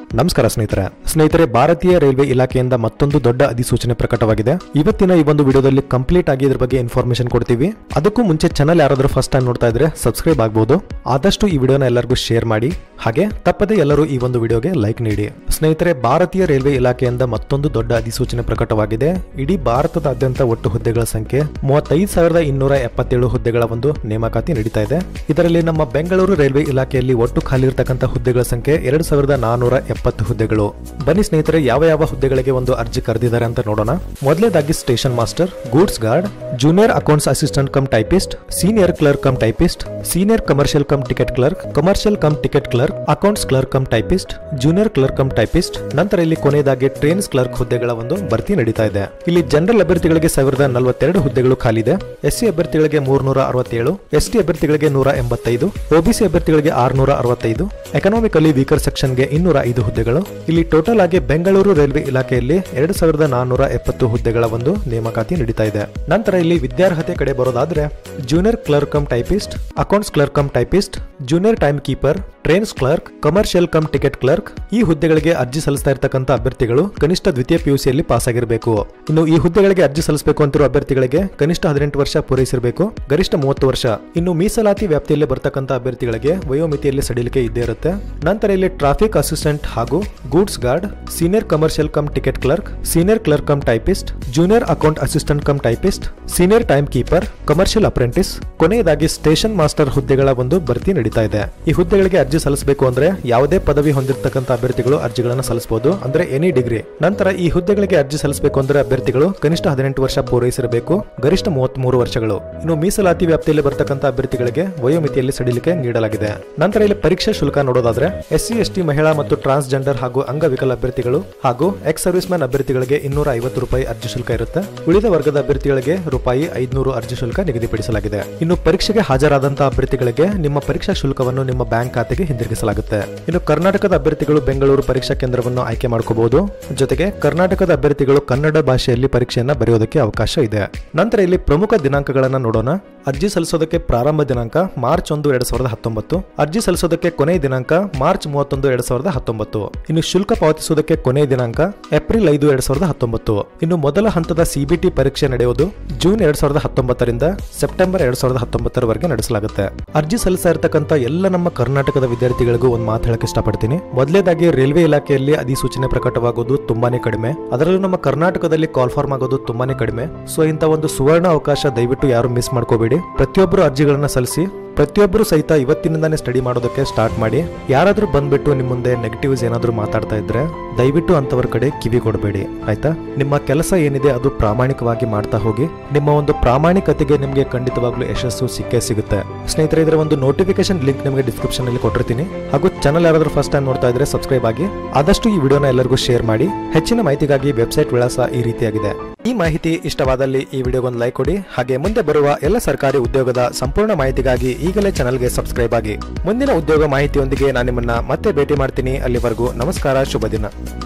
ನಮಸ್ಕಾರ ಸ್ನೇಹಿತರೆ ಸ್ನೇಹಿತರೆ ಭಾರತೀಯ ರೈಲ್ವೆ ಇಲಾಖೆಯಿಂದ ಮತ್ತೊಂದು ದೊಡ್ಡ ಅಧಿಸೂಚನೆ ಪ್ರಕಟವಾಗಿದೆ ಇವತ್ತಿನ ಈ ಒಂದು ವಿಡಿಯೋದಲ್ಲಿ ಕಂಪ್ಲೀಟ್ ಆಗಿ ಇದ್ರ ಬಗ್ಗೆ ಇನ್ಫಾರ್ಮೇಶನ್ ಕೊಡ್ತೀವಿ ಅದಕ್ಕೂ ಮುಂಚೆ ಚಾನಲ್ ಯಾರಾದ್ರೂ ಫಸ್ಟ್ ಟೈಮ್ ನೋಡ್ತಾ ಇದ್ರೆ ಸಬ್ಸ್ಕ್ರೈಬ್ ಆಗಬಹುದು ಆದಷ್ಟು ಈ ವಿಡಿಯೋನ ಎಲ್ಲರಿಗೂ ಶೇರ್ ಮಾಡಿ ಹಾಗೆ ತಪ್ಪದೆ ಎಲ್ಲರೂ ಈ ಒಂದು ವಿಡಿಯೋಗೆ ಲೈಕ್ ನೀಡಿ ಸ್ನೇಹಿತರೆ ಭಾರತೀಯ ರೈಲ್ವೆ ಇಲಾಖೆಯಿಂದ ಮತ್ತೊಂದು ದೊಡ್ಡ ಅಧಿಸೂಚನೆ ಪ್ರಕಟವಾಗಿದೆ ಇಡೀ ಭಾರತದಾದ್ಯಂತ ಒಟ್ಟು ಹುದ್ದೆಗಳ ಸಂಖ್ಯೆ ಮೂವತ್ತೈದು ಸಾವಿರದ ಇನ್ನೂರ ಎಪ್ಪತ್ತೇಳು ಹುದ್ದೆಗಳ ಒಂದು ನೇಮಕಾತಿ ನಡೀತಾ ಇದೆ ಇದರಲ್ಲಿ ನಮ್ಮ ಬೆಂಗಳೂರು ರೈಲ್ವೆ ಇಲಾಖೆಯಲ್ಲಿ ಒಟ್ಟು ಖಾಲಿ ಇರತಕ್ಕಂಥ ಹುದ್ದೆಗಳ ಸಂಖ್ಯೆ ಎರಡು ಸಾವಿರದ ನಾನೂರ ಎಪ್ಪತ್ತು ಹುದ್ದೆಗಳು ಬನ್ನಿ ಸ್ನೇಹಿತರೆ ಯಾವ ಯಾವ ಹುದ್ದೆಗಳಿಗೆ ಒಂದು ಅರ್ಜಿ ಕರೆದಿದ್ದಾರೆ ಅಂತ ನೋಡೋಣ ಮೊದಲನೇದಾಗಿ station master goods guard junior accounts assistant cum typist senior clerk cum typist senior commercial cum ticket clerk commercial cum ticket clerk accounts clerk cum typist junior clerk cum typist ನಂತರ ಇಲ್ಲಿ ಕೊನೆಯದಾಗಿ ಟ್ರೈನ್ಸ್ ಕ್ಲರ್ಕ್ ಹುದ್ದೆಗಳ ಒಂದು ಭರ್ತಿ ನಡೀತಾ ಇದೆ ಇಲ್ಲಿ general ಅಭ್ಯರ್ಥಿಗಳಿಗೆ ಸಾವಿರದ ನಲವತ್ತೆರಡು ಹುದ್ದೆಗಳು ಖಾಲಿ ಇದೆ ಎಸ್ಸಿ ಅಭ್ಯರ್ಥಿಗಳಿಗೆ ಮೂರ್ನೂರ ಅರವತ್ತೇಳು ಎಸ್ಟಿ ಅಭ್ಯರ್ಥಿಗಳಿಗೆ ನೂರ ಎಂಬತ್ತೈದು ಒಬಿಸಿ ಅಭ್ಯರ್ಥಿಗಳಿಗೆ ಆರ್ನೂರ ಅರವತ್ತೈದು ಎಕನಾಮಿಕಲಿ ವೀಕರ್ ಸೆಕ್ಷನ್ಗೆ ಇನ್ನೂರ ಐದು ಹುದ್ದೆಗಳು ಇಲ್ಲಿ ಟೋಟಲ್ ಆಗಿ ಬೆಂಗಳೂರು ರೈಲ್ವೆ ಇಲಾಖೆಯಲ್ಲಿ ಎರಡು ಸಾವಿರದ ನಾನೂರ ಎಪ್ಪತ್ತು ಹುದ್ದೆಗಳ ಒಂದು ನೇಮಕಾತಿ ನಡೀತಾ ಇದೆ ನಂತರ ಇಲ್ಲಿ ವಿದ್ಯಾರ್ಹತೆ ಕಡೆ ಬರೋದಾದ್ರೆ junior clerk cum typist accounts clerk cum typist junior time keeper trains clerk commercial cum ticket clerk ಈ ಹುದ್ದೆಗಳಿಗೆ ಅರ್ಜಿ ಸಲ್ಲಿಸ್ತಾ ಇರತಕ್ಕಂತ ಅಭ್ಯರ್ಥಿಗಳು ಕನಿಷ್ಠ ದ್ವಿತೀಯ ಪಿಯುಸಿಯಲ್ಲಿ ಪಾಸ್ ಆಗಿರಬೇಕು ಇನ್ನು ಈ ಹುದ್ದೆಗಳಿಗೆ ಅರ್ಜಿ ಸಲ್ಲಿಸಬೇಕು ಅಂತಿರೋ ಅಭ್ಯರ್ಥಿಗಳಿಗೆ ಕನಿಷ್ಠ ಹದಿನೆಂಟು ವರ್ಷ ಪೂರೈಸಿರಬೇಕು ಗರಿಷ್ಠ ಮೂವತ್ತು ವರ್ಷ ಇನ್ನು ಮೀಸಲಾತಿ ವ್ಯಾಪ್ತಿಯಲ್ಲಿ ಬರ್ತಕ್ಕಂಥ ಅಭ್ಯರ್ಥಿಗಳಿಗೆ ವಯೋಮಿತಿಯಲ್ಲಿ ಸಡಿಲಿಕೆ ಇದ್ದೇ ಇರುತ್ತೆ ನಂತರ ಇಲ್ಲಿ ಟ್ರಾಫಿಕ್ ಅಸಿಸ್ಟೆಂಟ್ ಹಾಗೂ goods guard senior commercial cum ticket clerk senior clerk cum typist junior account assistant cum typist senior time keeper commercial apprentice ಕೊನೆಯದಾಗಿ ಸ್ಟೇಷನ್ ಮಾಸ್ಟರ್ ಹುದ್ದೆಗಳ ಒಂದು ಭರ್ತಿ ನಡೀತಾ ಇದೆ ಈ ಹುದ್ದೆಗಳಿಗೆ ಅರ್ಜಿ ಸಲ್ಲಿಸಬೇಕು ಅಂದ್ರೆ ಯಾವುದೇ ಪದವಿ ಹೊಂದಿರತಕ್ಕಂತ ಅಭ್ಯರ್ಥಿಗಳು ಅರ್ಜಿಗಳನ್ನು ಸಲ್ಲಿಸಬಹುದು ಅಂದ್ರೆ ಎನಿ ಡಿಗ್ರಿ ನಂತರ ಈ ಹುದ್ದೆಗಳಿಗೆ ಅರ್ಜಿ ಸಲ್ಲಿಸಬೇಕು ಅಂದ್ರೆ ಅಭ್ಯರ್ಥಿಗಳು ಕನಿಷ್ಠ ಹದಿನೆಂಟು ವರ್ಷ ಪೂರೈಸಿರಬೇಕು ಗರಿಷ್ಠ ಮೂವತ್ತ್ ವರ್ಷಗಳು ಇನ್ನು ಮೀಸಲಾತಿ ವ್ಯಾಪ್ತಿಯಲ್ಲಿ ಬರ್ತಕ್ಕಂಥ ಅಭ್ಯರ್ಥಿಗಳಿಗೆ ವಯೋಮಿತಿಯಲ್ಲಿ ಸಡಿಲಿಕೆ ನೀಡಲಾಗಿದೆ ನಂತರ ಇಲ್ಲಿ ಪರೀಕ್ಷಾ ಶುಲ್ಕ ನೋಡೋದಾದ್ರೆ ಎಸ್ಸಿ ಎಸ್ಟಿ ಮಹಿಳಾ ಮತ್ತು ಟ್ರಾನ್ಸ್ಜೆಂಡರ್ ಹಾಗೂ ಅಂಗವಿಕಲ ಅಭ್ಯರ್ಥಿಗಳು ಹಾಗೂ ಎಕ್ಸ್ ಸರ್ವಿಸ್ ಮ್ಯಾನ್ ಅಭ್ಯರ್ಥಿಗಳಿಗೆ ಇನ್ನೂರ ಐವತ್ತು ರೂಪಾಯಿ ಅರ್ಜಿ ಶುಲ್ಕ ಇರುತ್ತೆ ಉಳಿದ ವರ್ಗದ ಅಭ್ಯರ್ಥಿಗಳಿಗೆ ರೂಪಾಯಿ ಐದುನೂರು ಅರ್ಜಿ ಶುಲ್ಕ ನಿಗದಿಪಡಿಸಲಾಗಿದೆ ಇನ್ನು ಪರೀಕ್ಷೆಗೆ ಹಾಜರಾದಂತಹ ಅಭ್ಯರ್ಥಿಗಳಿಗೆ ನಿಮ್ಮ ಪರೀಕ್ಷಾ ಶುಲ್ಕವನ್ನು ನಿಮ್ಮ ಬ್ಯಾಂಕ್ ಖಾತೆಗೆ ಹಿಂದಿರುಗಿಸಲಾಗುತ್ತೆ ಇನ್ನು ಕರ್ನಾಟಕದ ಅಭ್ಯರ್ಥಿಗಳು ಬೆಂಗಳೂರು ಪರೀಕ್ಷಾ ಕೇಂದ್ರವನ್ನು ಆಯ್ಕೆ ಮಾಡ್ಕೋಬಹುದು ಜೊತೆಗೆ ಕರ್ನಾಟಕದ ಅಭ್ಯರ್ಥಿಗಳು ಕನ್ನಡ ಭಾಷೆಯಲ್ಲಿ ಪರೀಕ್ಷೆಯನ್ನ ಬರೆಯೋದಕ್ಕೆ ಅವಕಾಶ ಇದೆ ನಂತರ ಇಲ್ಲಿ ಪ್ರಮುಖ ದಿನಾಂಕಗಳನ್ನ ನೋಡೋಣ ಅರ್ಜಿ ಸಲ್ಲಿಸೋದಕ್ಕೆ ಪ್ರಾರಂಭ ದಿನಾಂಕ ಮಾರ್ಚ್ ಒಂದು ಎರಡ್ ಸಾವಿರದ ಹತ್ತೊಂಬತ್ತು ಅರ್ಜಿ ಸಲ್ಲಿಸೋದಕ್ಕೆ ಕೊನೆಯ ದಿನಾಂಕ ಮಾರ್ಚ್ ಮೂವತ್ತೊಂದು ಎರಡ್ ಸಾವಿರದ ಹತ್ತೊಂಬತ್ತು ಇನ್ನು ಶುಲ್ಕ ಪಾವತಿಸುವುದಕ್ಕೆ ಕೊನೆಯ ದಿನಾಂಕ ಏಪ್ರಿಲ್ ಐದು ಎರಡ್ ಸಾವಿರದ ಹತ್ತೊಂಬತ್ತು ಇನ್ನು ಮೊದಲ ಹಂತದ ಸಿಬಿಟಿ ಪರೀಕ್ಷೆ ನಡೆಯುವುದು ಜೂನ್ ಎರಡ್ ಸಾವಿರದ ಹತ್ತೊಂಬತ್ತರಿಂದ ಸೆಪ್ಟೆಂಬರ್ ಎರಡ್ ಸಾವಿರದ ಹತ್ತೊಂಬತ್ತರವರೆಗೆ ನಡೆಸಲಾಗುತ್ತೆ ಅರ್ಜಿ ಸಲ್ಲಿಸ್ತಾ ಇರತಕ್ಕಂತ ಎಲ್ಲ ನಮ್ಮ ಕರ್ನಾಟಕದ ವಿದ್ಯಾರ್ಥಿಗಳಿಗೂ ಒಂದು ಮಾತು ಹೇಳಕ್ ಇಷ್ಟಪಡ್ತೀನಿ ಮೊದಲೇದಾಗಿ ರೈಲ್ವೆ ಇಲಾಖೆಯಲ್ಲಿ ಅಧಿಸೂಚನೆ ಪ್ರಕಟವಾಗೋದು ತುಂಬಾನೇ ಕಡಿಮೆ ಅದರಲ್ಲೂ ನಮ್ಮ ಕರ್ನಾಟಕದಲ್ಲಿ ಕಾಲ್ ಫಾರ್ಮ್ ಆಗೋದು ತುಂಬಾನೇ ಕಡಿಮೆ ಸೊ ಇಂಥ ಒಂದು ಸುವರ್ಣ ಅವಕಾಶ ದಯವಿಟ್ಟು ಯಾರು ಮಿಸ್ ಮಾಡ್ಕೋಬೇಡಿ ಪ್ರತಿಯೊಬ್ಬರು ಅರ್ಜಿಗಳನ್ನ ಸಲ್ಲಿಸಿ ಪ್ರತಿಯೊಬ್ಬರು ಸಹಿತ ಇವತ್ತಿನಿಂದಾನೇ ಸ್ಟಡಿ ಮಾಡೋದಕ್ಕೆ ಸ್ಟಾರ್ಟ್ ಮಾಡಿ ಯಾರಾದ್ರೂ ಬಂದ್ಬಿಟ್ಟು ನಿಮ್ಮ ಮುಂದೆ ನೆಗೆಟಿವ್ಸ್ ಏನಾದರೂ ಮಾತಾಡ್ತಾ ಇದ್ರೆ ದಯವಿಟ್ಟು ಅಂತವರ ಕಡೆ ಕಿವಿ ಕೊಡಬೇಡಿ ಆಯ್ತಾ ನಿಮ್ಮ ಕೆಲಸ ಏನಿದೆ ಅದು ಪ್ರಾಮಾಣಿಕವಾಗಿ ಮಾಡ್ತಾ ಹೋಗಿ ನಿಮ್ಮ ಒಂದು ಪ್ರಾಮಾಣಿಕತೆಗೆ ನಿಮಗೆ ಖಂಡಿತವಾಗ್ಲೂ ಯಶಸ್ಸು ಸಿಕ್ಕೇ ಸಿಗುತ್ತೆ ಸ್ನೇಹಿತರೆ ಇದರ ಒಂದು ನೋಟಿಫಿಕೇಶನ್ ಲಿಂಕ್ ನಿಮಗೆ ಡಿಸ್ಕ್ರಿಪ್ಷನ್ ಅಲ್ಲಿ ಕೊಟ್ಟಿರ್ತೀನಿ ಹಾಗೂ ಚಾನಲ್ ಯಾರಾದ್ರೂ ಫಸ್ಟ್ ಟೈಮ್ ನೋಡ್ತಾ ಇದ್ರೆ ಸಬ್ಸ್ಕ್ರೈಬ್ ಆಗಿ ಆದಷ್ಟು ಈ ವಿಡಿಯೋನ ಎಲ್ಲರಿಗೂ ಶೇರ್ ಮಾಡಿ ಹೆಚ್ಚಿನ ಮಾಹಿತಿಗಾಗಿ ವೆಬ್ಸೈಟ್ ವಿಳಾಸ ಈ ರೀತಿಯಾಗಿದೆ ಈ ಮಾಹಿತಿ ಇಷ್ಟವಾದಲ್ಲಿ ಈ ವಿಡಿಯೋಗೊಂದು ಲೈಕ್ ಕೊಡಿ ಹಾಗೆ ಮುಂದೆ ಬರುವ ಎಲ್ಲ ಸರ್ಕಾರಿ ಉದ್ಯೋಗದ ಸಂಪೂರ್ಣ ಮಾಹಿತಿಗಾಗಿ ಈಗಲೇ ಚಾನಲ್ಗೆ ಸಬ್ಸ್ಕ್ರೈಬ್ ಆಗಿ ಮುಂದಿನ ಉದ್ಯೋಗ ಮಾಹಿತಿಯೊಂದಿಗೆ ನಾನು ನಿಮ್ಮನ್ನ ಮತ್ತೆ ಭೇಟಿ ಮಾಡ್ತೀನಿ ಅಲ್ಲಿವರೆಗೂ ನಮಸ್ಕಾರ ಶುಭ ದಿನ